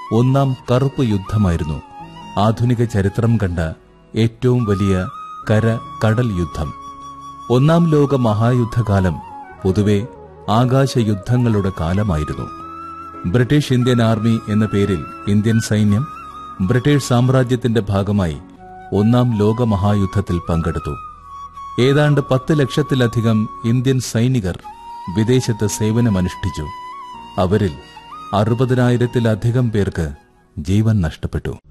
ഒന്നാം കറുപ്പ് യുദ്ധമായിരുന്നു ആധുനിക ചരിത്രം കണ്ട ഏറ്റവും വലിയ കര കടൽ യുദ്ധം ഒന്നാം ലോക മഹായുദ്ധകാലം പൊതുവെ ആകാശയുദ്ധങ്ങളുടെ കാലമായിരുന്നു ബ്രിട്ടീഷ് ഇന്ത്യൻ ആർമി എന്ന പേരിൽ ഇന്ത്യൻ സൈന്യം ബ്രിട്ടീഷ് സാമ്രാജ്യത്തിന്റെ ഭാഗമായി ഒന്നാം ലോക മഹായുദ്ധത്തിൽ പങ്കെടുത്തു ഏതാണ്ട് പത്ത് ലക്ഷത്തിലധികം ഇന്ത്യൻ സൈനികർ വിദേശത്ത് സേവനമനുഷ്ഠിച്ചു അവരിൽ അറുപതിനായിരത്തിലധികം പേർക്ക് ജീവൻ നഷ്ടപ്പെട്ടു